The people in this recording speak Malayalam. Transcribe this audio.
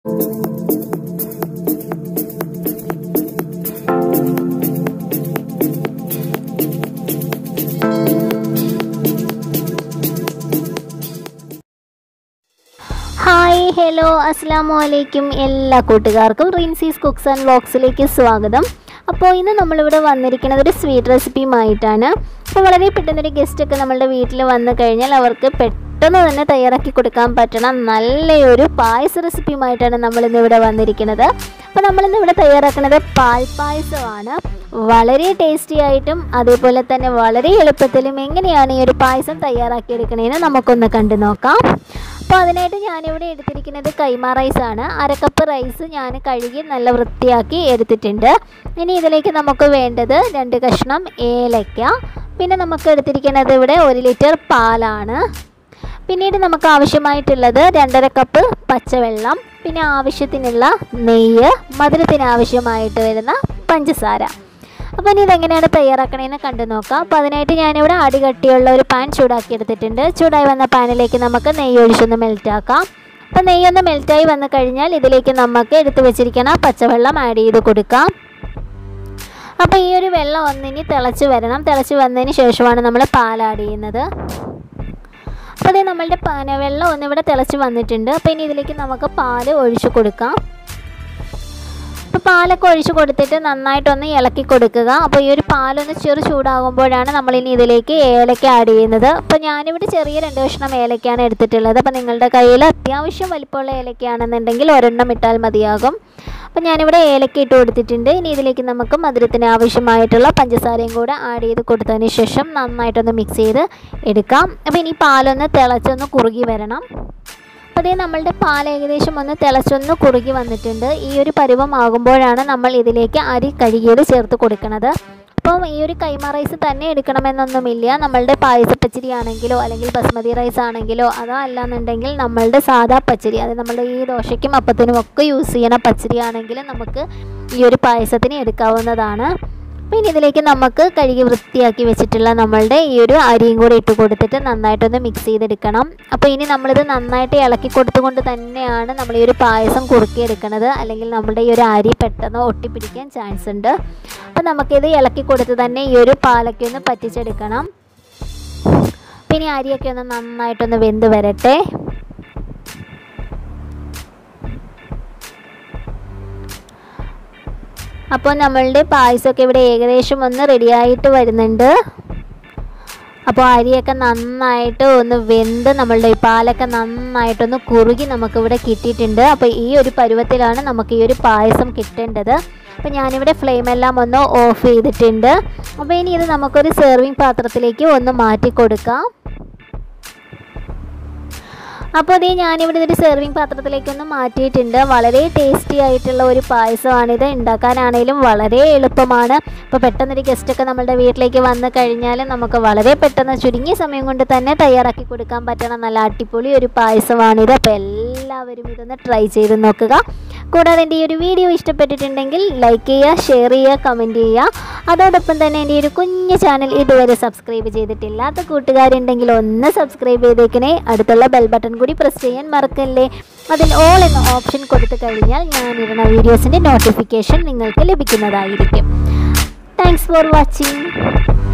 ഹായ് ഹലോ അസ്സാമു അലൈക്കും എല്ലാ കൂട്ടുകാർക്കും റിൻസീസ് കുക്സ് ആൻഡ് വ്ളോഗ്സിലേക്ക് സ്വാഗതം അപ്പോൾ ഇന്ന് നമ്മളിവിടെ വന്നിരിക്കുന്നത് ഒരു സ്വീറ്റ് റെസിപ്പിയുമായിട്ടാണ് അപ്പോൾ വളരെ പെട്ടെന്നൊരു ഗസ്റ്റൊക്കെ നമ്മളുടെ വീട്ടിൽ വന്നു കഴിഞ്ഞാൽ അവർക്ക് പെട്ടെന്ന് തന്നെ തയ്യാറാക്കി കൊടുക്കാൻ പറ്റണ നല്ലൊരു പായസ റെസിപ്പിയുമായിട്ടാണ് നമ്മളിന്ന് ഇവിടെ വന്നിരിക്കുന്നത് അപ്പോൾ നമ്മളിന്ന് ഇവിടെ തയ്യാറാക്കുന്നത് പാൽപ്പായസമാണ് വളരെ ടേസ്റ്റി ആയിട്ടും അതേപോലെ തന്നെ വളരെ എളുപ്പത്തിലും എങ്ങനെയാണ് ഈ ഒരു പായസം തയ്യാറാക്കിയെടുക്കണേന്ന് നമുക്കൊന്ന് കണ്ടു നോക്കാം അപ്പോൾ അതിനായിട്ട് ഞാനിവിടെ എടുത്തിരിക്കുന്നത് കൈമ റൈസ് ആണ് അര കപ്പ് റൈസ് ഞാൻ കഴുകി നല്ല വൃത്തിയാക്കി എടുത്തിട്ടുണ്ട് ഇനി ഇതിലേക്ക് നമുക്ക് വേണ്ടത് രണ്ട് കഷ്ണം ഏലക്ക പിന്നെ നമുക്ക് എടുത്തിരിക്കുന്നത് ഇവിടെ ഒരു ലിറ്റർ പാലാണ് പിന്നീട് നമുക്ക് ആവശ്യമായിട്ടുള്ളത് രണ്ടര കപ്പ് പച്ചവെള്ളം പിന്നെ ആവശ്യത്തിനുള്ള നെയ്യ് മധുരത്തിന് ആവശ്യമായിട്ട് വരുന്ന പഞ്ചസാര അപ്പോൾ ഇനി ഇതെങ്ങനെയാണ് തയ്യാറാക്കണേന്ന് കണ്ടു നോക്കാം അപ്പോൾ അതിനായിട്ട് ഞാനിവിടെ അടി കട്ടിയുള്ള ഒരു പാൻ ചൂടാക്കി എടുത്തിട്ടുണ്ട് ചൂടായി വന്ന പാനിലേക്ക് നമുക്ക് നെയ്യ് ഒഴിച്ചൊന്ന് മെൽറ്റാക്കാം അപ്പോൾ നെയ്യൊന്ന് മെൽറ്റായി വന്നു കഴിഞ്ഞാൽ ഇതിലേക്ക് നമുക്ക് എടുത്തു വെച്ചിരിക്കുന്ന പച്ചവെള്ളം ആഡ് ചെയ്ത് കൊടുക്കാം അപ്പോൾ ഈ ഒരു വെള്ളം ഒന്നിനി തിളച്ച് വരണം തിളച്ച് വന്നതിന് ശേഷമാണ് നമ്മൾ പാൽ ആഡ് ചെയ്യുന്നത് അപ്പോൾ ഇത് നമ്മളുടെ പാന വെള്ളം ഒന്നിവിടെ തിളച്ച് വന്നിട്ടുണ്ട് അപ്പോൾ ഇനി ഇതിലേക്ക് നമുക്ക് പാൽ ഒഴിച്ചു കൊടുക്കാം അപ്പോൾ പാലൊക്കെ ഒഴിച്ച് കൊടുത്തിട്ട് നന്നായിട്ടൊന്ന് ഇളക്കി കൊടുക്കുക അപ്പോൾ ഈ ഒരു പാലൊന്ന് ചെറു ചൂടാകുമ്പോഴാണ് നമ്മളിനി ഇതിലേക്ക് ഏലക്ക ആഡ് ചെയ്യുന്നത് അപ്പോൾ ഞാനിവിടെ ചെറിയ രണ്ട് കഷ്ണം ഏലക്കയാണ് എടുത്തിട്ടുള്ളത് അപ്പോൾ നിങ്ങളുടെ കയ്യിൽ അത്യാവശ്യം വലിപ്പമുള്ള ഏലക്കയാണെന്നുണ്ടെങ്കിൽ ഒരെണ്ണം ഇട്ടാൽ മതിയാകും അപ്പോൾ ഞാനിവിടെ ഏലക്ക ഇട്ട് കൊടുത്തിട്ടുണ്ട് ഇനി ഇതിലേക്ക് നമുക്ക് മധുരത്തിന് ആവശ്യമായിട്ടുള്ള പഞ്ചസാരയും കൂടെ ആഡ് ചെയ്ത് കൊടുത്തതിന് ശേഷം നന്നായിട്ടൊന്ന് മിക്സ് ചെയ്ത് എടുക്കാം അപ്പോൾ ഇനി പാലൊന്ന് തിളച്ചൊന്ന് കുറുകി വരണം അപ്പോൾ അതേ നമ്മളുടെ പാൽ ഏകദേശം ഒന്ന് തിളച്ചൊന്ന് കുറുകി വന്നിട്ടുണ്ട് ഈ ഒരു പരുവമാകുമ്പോഴാണ് നമ്മൾ ഇതിലേക്ക് അരി കഴുകിയത് ചേർത്ത് കൊടുക്കുന്നത് അപ്പം ഈ ഒരു കൈമ റൈസ് തന്നെ എടുക്കണമെന്നൊന്നുമില്ല നമ്മളുടെ പായസപ്പച്ചരി ആണെങ്കിലോ അല്ലെങ്കിൽ ബസ്മതി റൈസ് ആണെങ്കിലോ അതോ അല്ലാന്നുണ്ടെങ്കിൽ നമ്മളുടെ സാധാ പച്ചരി അത് നമ്മളുടെ ഈ ദോശയ്ക്കും അപ്പത്തിനും ഒക്കെ യൂസ് ചെയ്യണ പച്ചരി ആണെങ്കിലും നമുക്ക് ഈ ഒരു പായസത്തിന് എടുക്കാവുന്നതാണ് പിന്നെ ഇതിലേക്ക് നമുക്ക് കഴുകി വൃത്തിയാക്കി വെച്ചിട്ടുള്ള നമ്മളുടെ ഈ ഒരു അരിയും കൂടെ ഇട്ട് കൊടുത്തിട്ട് നന്നായിട്ടൊന്ന് മിക്സ് ചെയ്തെടുക്കണം അപ്പോൾ ഇനി നമ്മളിത് നന്നായിട്ട് ഇളക്കി കൊടുത്തുകൊണ്ട് തന്നെയാണ് നമ്മൾ ഈ ഒരു പായസം കുറുക്കിയെടുക്കുന്നത് അല്ലെങ്കിൽ നമ്മുടെ ഈ ഒരു അരി പെട്ടെന്ന് ഒട്ടിപ്പിടിക്കാൻ ചാൻസ് ഉണ്ട് അപ്പോൾ നമുക്കിത് ഇളക്കി കൊടുത്ത് തന്നെ ഈ ഒരു പാലൊക്കെ ഒന്ന് പറ്റിച്ചെടുക്കണം പിന്നെ അരിയൊക്കെ ഒന്ന് നന്നായിട്ടൊന്ന് വെന്ത് വരട്ടെ അപ്പോൾ നമ്മളുടെ പായസമൊക്കെ ഇവിടെ ഏകദേശം ഒന്ന് റെഡിയായിട്ട് വരുന്നുണ്ട് അപ്പോൾ അരിയൊക്കെ നന്നായിട്ട് ഒന്ന് വെന്ത് നമ്മളുടെ ഈ പാലൊക്കെ നന്നായിട്ടൊന്ന് കുറുകി നമുക്കിവിടെ കിട്ടിയിട്ടുണ്ട് അപ്പോൾ ഈ ഒരു പരുവത്തിലാണ് നമുക്ക് ഈ ഒരു പായസം കിട്ടേണ്ടത് അപ്പോൾ ഞാനിവിടെ ഫ്ലെയിമെല്ലാം ഒന്ന് ഓഫ് ചെയ്തിട്ടുണ്ട് അപ്പോൾ ഇനി ഇത് നമുക്കൊരു സെർവിങ് പാത്രത്തിലേക്ക് ഒന്ന് മാറ്റി കൊടുക്കാം അപ്പോൾ ഇതേ ഞാനിവിടെ ഇതൊരു സെർവിങ് പാത്രത്തിലേക്കൊന്ന് മാറ്റിയിട്ടുണ്ട് വളരെ ടേസ്റ്റി ആയിട്ടുള്ള ഒരു പായസമാണിത് ഉണ്ടാക്കാനാണേലും വളരെ എളുപ്പമാണ് അപ്പോൾ പെട്ടെന്നൊരു ഗസ്റ്റൊക്കെ നമ്മളുടെ വീട്ടിലേക്ക് വന്നു കഴിഞ്ഞാൽ നമുക്ക് വളരെ പെട്ടെന്ന് ചുരുങ്ങിയ സമയം കൊണ്ട് തന്നെ തയ്യാറാക്കി കൊടുക്കാൻ പറ്റണ നല്ല അടിപൊളി ഒരു പായസമാണിത് അപ്പോൾ എല്ലാവരും ഇതൊന്ന് ട്രൈ ചെയ്ത് നോക്കുക കൂടാതെ എൻ്റെ ഈ ഒരു വീഡിയോ ഇഷ്ടപ്പെട്ടിട്ടുണ്ടെങ്കിൽ ലൈക്ക് ചെയ്യുക ഷെയർ ചെയ്യുക കമൻറ്റ് ചെയ്യുക അതോടൊപ്പം തന്നെ എൻ്റെ ഒരു കുഞ്ഞു ചാനൽ ഇതുവരെ സബ്സ്ക്രൈബ് ചെയ്തിട്ടില്ലാത്ത കൂട്ടുകാരുണ്ടെങ്കിൽ ഒന്ന് സബ്സ്ക്രൈബ് ചെയ്തേക്കണേ അടുത്തുള്ള ബെൽ ബട്ടൺ കൂടി പ്രസ് ചെയ്യാൻ മറക്കല്ലേ അതിൽ ഓൾ എന്ന ഓപ്ഷൻ കൊടുത്തു കഴിഞ്ഞാൽ ഞാനിടുന്ന വീഡിയോസിൻ്റെ നോട്ടിഫിക്കേഷൻ നിങ്ങൾക്ക് ലഭിക്കുന്നതായിരിക്കും താങ്ക്സ് ഫോർ വാച്ചിങ്